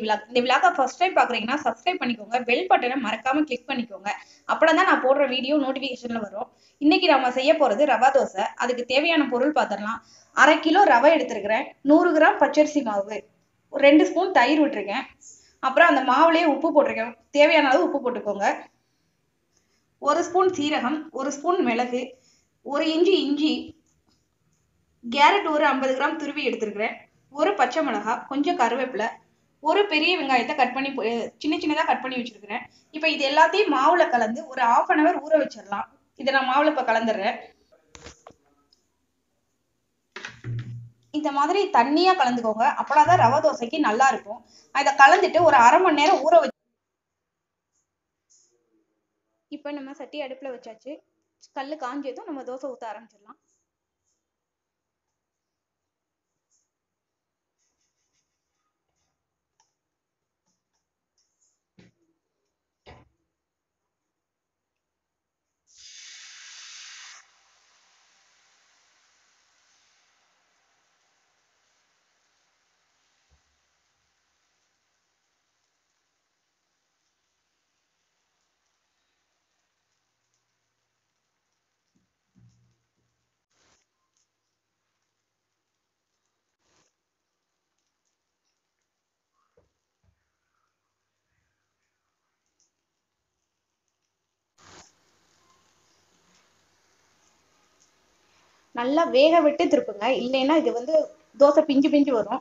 விழாக் இந்த விழாக்கை first time பார்க்குறீங்கன்னா சப்ஸ்கிரைப் பண்ணிக்கோங்க பெல் பட்டனை மறக்காம கிளிக் பண்ணிக்கோங்க அப்பதான் தான் நான் போடுற வீடியோ நோட்டிஃபிகேஷன்ல வரும் இன்னைக்கு நம்ம செய்ய போறது ரவா தோசை அதுக்கு தேவையான பொருள் பார்த்துடலாம் அரை கிலோ ரவை எடுத்திருக்கிறேன் நூறு கிராம் பச்சரிசி மாவு ஒரு ரெண்டு ஸ்பூன் தயிர் விட்டுருக்கேன் அப்புறம் அந்த மாவுலயே உப்பு போட்டிருக்கேன் தேவையான அளவு உப்பு போட்டுக்கோங்க ஒரு ஸ்பூன் சீரகம் ஒரு ஸ்பூன் மிளகு ஒரு இஞ்சி இஞ்சி கேரட் ஒரு ஐம்பது கிராம் துருவி எடுத்திருக்கிறேன் ஒரு பச்சை மிளகாய் கொஞ்சம் கருவேப்பிலை ஒரு பெரிய வெங்காயத்தை கட் பண்ணி போ- சின்ன சின்னதா கட் பண்ணி வச்சிருக்கிறேன் இப்போ இது எல்லாத்தையும் மாவுல கலந்து ஒரு ஆஃப் அன் ஹவர் ஊற வச்சிடலாம் இதை நான் மாவுல இப்ப கலந்துடுறேன் இந்த மாதிரி தண்ணியா கலந்துக்கோங்க அப்படாதான் ரவை தோசைக்கு நல்லா இருக்கும் இதை கலந்துட்டு ஒரு அரை மணி நேரம் ஊற வச்சு இப்போ நம்ம சட்டி அடுப்புல வச்சாச்சு கல்லு காஞ்சதும் நம்ம தோசை ஊத்த ஆரம்பிச்சிடலாம் நல்லா வேக விட்டு திருப்புங்க இல்லைன்னா இது வந்து தோசை பிஞ்சு பிஞ்சு வரும்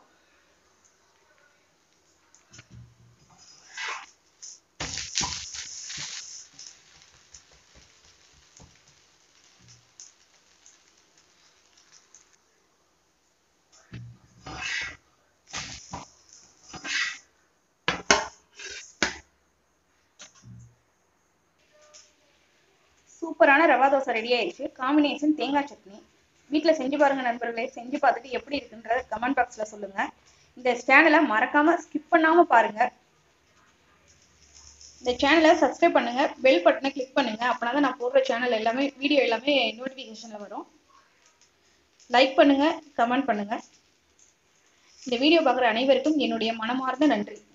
சூப்பரான ரவா தோசை ரெடி ஆயிடுச்சு காம்பினேஷன் தேங்காய் சட்னி வீட்டில் செஞ்சு பாருங்க நண்பர்களே செஞ்சு பார்த்துட்டு எப்படி இருக்குன்ற கமெண்ட் பாக்ஸில் சொல்லுங்க இந்த சேனலை மறக்காம ஸ்கிப் பண்ணாம பாருங்க இந்த சேனலை சப்ஸ்கிரைப் பண்ணுங்க பெல் பட்டனை கிளிக் பண்ணுங்க அப்படின்னா தான் நான் போடுற சேனல் எல்லாமே வீடியோ எல்லாமே நோட்டிஃபிகேஷன்ல வரும் லைக் பண்ணுங்க கமெண்ட் பண்ணுங்க இந்த வீடியோ பார்க்குற அனைவருக்கும் என்னுடைய மனமார்ந்த நன்றி